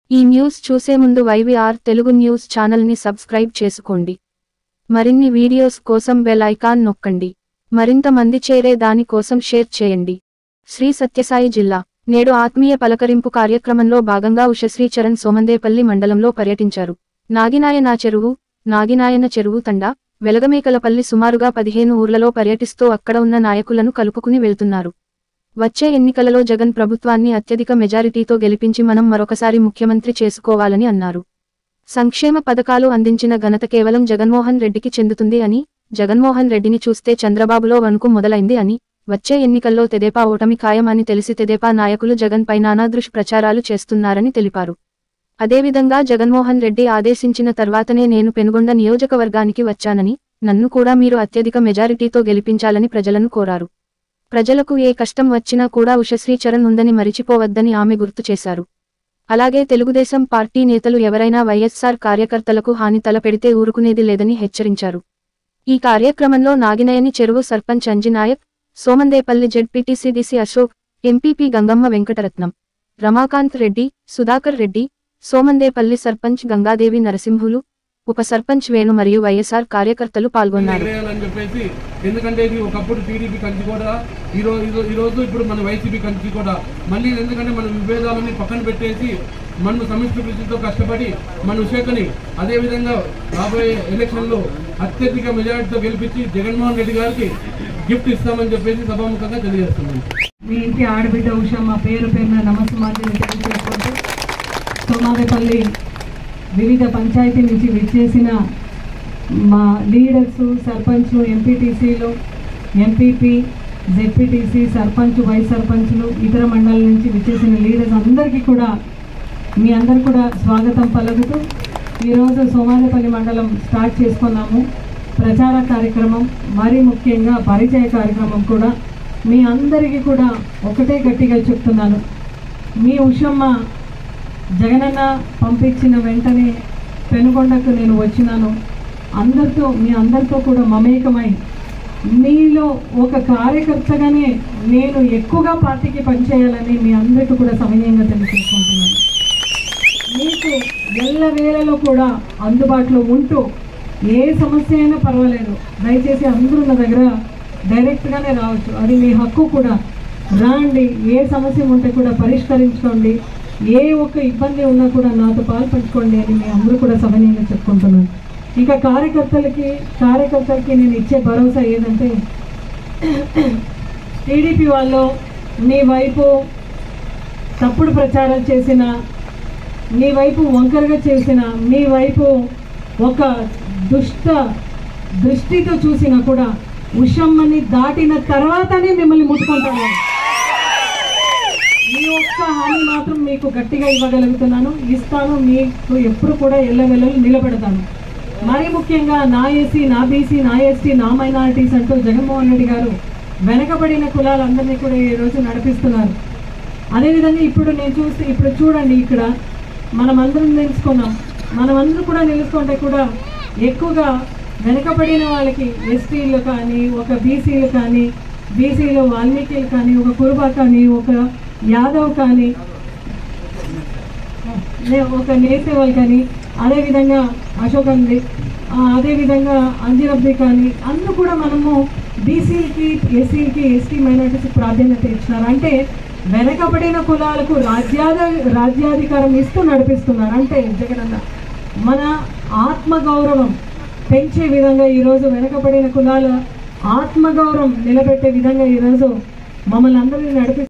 ఈ న్యూస్ చూసే ముందు వైవీఆర్ తెలుగు న్యూస్ ఛానల్ని సబ్స్క్రైబ్ చేసుకోండి మరిన్ని వీడియోస్ కోసం బెల్ ఐకాన్ నొక్కండి మరింత మంది చేరే దాని కోసం షేర్ చేయండి శ్రీ సత్యసాయి జిల్లా నేడు ఆత్మీయ పలకరింపు కార్యక్రమంలో భాగంగా ఉషశ్రీ చరణ్ సోమందేపల్లి మండలంలో పర్యటించారు నాగినాయన చెరువు నాగినాయన చెరువు తండా వెలగమేకలపల్లి సుమారుగా పదిహేను ఊర్లలో పర్యటిస్తూ అక్కడ ఉన్న నాయకులను కలుపుకుని వెళ్తున్నారు వచ్చే ఎన్నికలలో జగన్ ప్రభుత్వాన్ని అత్యధిక మెజారిటీతో గెలిపించి మనం మరొకసారి ముఖ్యమంత్రి చేసుకోవాలని అన్నారు సంక్షేమ పథకాలు అందించిన ఘనత కేవలం జగన్మోహన్ రెడ్డికి చెందుతుంది అని జగన్మోహన్ రెడ్డిని చూస్తే చంద్రబాబులో వణుకు మొదలైంది అని వచ్చే ఎన్నికల్లో తెదేపా ఓటమి ఖాయం అని తెలిసి తెదేపా నాయకులు జగన్ పై నానా ప్రచారాలు చేస్తున్నారని తెలిపారు అదేవిధంగా జగన్మోహన్ రెడ్డి ఆదేశించిన తర్వాతనే నేను పెనుగొండ నియోజకవర్గానికి వచ్చానని నన్ను కూడా మీరు అత్యధిక మెజారిటీతో గెలిపించాలని ప్రజలను కోరారు ప్రజలకు ఏ కష్టం వచ్చినా కూడా ఉషశ్రీ చరణ్ ఉందని మరిచిపోవద్దని ఆమె గుర్తు చేశారు అలాగే తెలుగుదేశం పార్టీ నేతలు ఎవరైనా వైఎస్సార్ కార్యకర్తలకు హాని తలపెడితే ఊరుకునేది లేదని హెచ్చరించారు ఈ కార్యక్రమంలో నాగినయని చెరువు సర్పంచ్ అంజినాయక్ సోమందేపల్లి జెడ్పీటీసీడీసీ అశోక్ ఎంపీపీ గంగమ్మ వెంకటరత్నం రమాకాంత్ రెడ్డి సుధాకర్ రెడ్డి సోమందేపల్లి సర్పంచ్ గంగాదేవి నరసింహులు ఉప సర్పంచ్ వేణు మరియు వైఎస్ఆర్ కార్యకర్తలు పాల్గొన్నారు ఎగరేయాలని చెప్పేసి ఎందుకంటే ఇది ఒకప్పుడు టీడీపీ కంచి కూడా ఈ రోజు ఈ రో- ఈ రోజు ఇప్పుడు మన వైసీపీ కంచి కూడా మళ్ళీ ఎందుకంటే మన విభేదాలని పక్కన పెట్టేసి మనం సమిష్టి కృషితో కష్టపడి మన విశాఖని అదేవిధంగా రాబోయే ఎలక్షన్లో అత్యధిక మెజారిటీతో గెలిపించి జగన్మోహన్ రెడ్డి గారికి గిఫ్ట్ ఇస్తామని చెప్పేసి సభాముఖంగా తెలియజేస్తున్నాను మీ ఇంటి ఆడబిడ్డ ఉష మా పేరు పేరున నమస్మార్జన తెలియజేసుకుంటూ సోమాదేపల్లి వివిధ పంచాయతీ నుంచి విచ్చేసిన మా లీడర్స్ సర్పంచ్లు ఎంపీటీసీలు ఎంపీపీ జెడ్పీటీసీ సర్పంచ్ వైస్ సర్పంచ్లు ఇతర మండలాల నుంచి విచ్చేసిన లీడర్స్ అందరికీ కూడా మీ అందరు కూడా స్వాగతం పలుకుతూ ఈరోజు సోమాదేపల్లి మండలం స్టార్ట్ చేసుకున్నాము ప్రచార కార్యక్రమం మరీ ముఖ్యంగా పరిచయ కార్యక్రమం కూడా మీ అందరికీ కూడా ఒకటే గట్టిగా చెప్తున్నాను మీ ఉషమ్మ జగనన్న పంపించిన వెంటనే పెనుగొండకు నేను వచ్చినాను అందరితో మీ అందరితో కూడా మమేకమై మీలో ఒక కార్యకర్తగానే నేను ఎక్కువగా పార్టీకి పనిచేయాలని మీ అందరికీ కూడా సమయంగా తెలియజేసుకుంటున్నాను మీకు ఎల్ల వేళలో కూడా అందుబాటులో ఉంటూ ఏ సమస్య అయినా పర్వాలేదు దయచేసి అందరూ నా దగ్గర డైరెక్ట్గానే రావచ్చు అది మీ హక్కు కూడా రాండి ఏ సమస్య ఉంటే కూడా పరిష్కరించుకోండి ఏ ఒక్క ఇబ్బంది ఉన్నా కూడా నాతో పాలు పంచుకోండి అని మీ అందరూ కూడా సమయంగా చెప్పుకుంటున్నాను ఇక కార్యకర్తలకి కార్యకర్తలకి నేను ఇచ్చే భరోసా ఏదంటే టీడీపీ వాళ్ళు మీ వైపు తప్పుడు ప్రచారం చేసిన మీ వైపు వంకరగా చేసిన మీ వైపు ఒక దుష్ట దృష్టితో చూసినా కూడా ఉషమ్మని దాటిన తర్వాతనే మిమ్మల్ని ముట్టుకుంటాను మీ ఒక్క హామీ మాత్రం మీకు గట్టిగా ఇవ్వగలుగుతున్నాను ఇస్తాను మీకు ఎప్పుడు కూడా ఎల్లవెల్లలు నిలబెడతాను మరీ ముఖ్యంగా నా ఏసీ నా బీసీ నా ఎస్టీ నా మైనారిటీస్ అంటూ జగన్మోహన్ రెడ్డి గారు వెనకబడిన కులాలందరినీ కూడా ఈ రోజు నడిపిస్తున్నారు అదేవిధంగా ఇప్పుడు నేను చూస్తే ఇప్పుడు చూడండి ఇక్కడ మనమందరం తెలుసుకున్నాం మనమందరం కూడా నిలుచుకుంటే కూడా ఎక్కువగా వెనకబడిన వాళ్ళకి ఎస్టీలు కానీ ఒక బీసీలు కానీ బీసీలు వాల్మీకిలు కానీ ఒక కురుబా కానీ ఒక యాదవ్ కానీ లే- ఒక నేసేవాళ్ళు కానీ అదేవిధంగా అశోక్ అంది ఆ, అదేవిధంగా అంజిరబ్ది కానీ అందరూ కూడా మనము బీసీలకి ఎస్సీలకి ఎస్టీ మైనార్టీస్కి ప్రాధాన్యత ఇచ్చినారు అంటే వెనకబడిన కులాలకు రాజ్యాధ రాజ్యాధికారం ఇస్తూ నడిపిస్తున్నారు అంటే జగనన్న మన ఆత్మగౌరవం పెంచే విధంగా ఈరోజు వెనకబడిన కులాల ఆత్మగౌరవం నిలబెట్టే విధంగా ఈరోజు మమ్మల్ని అందరినీ నడిపి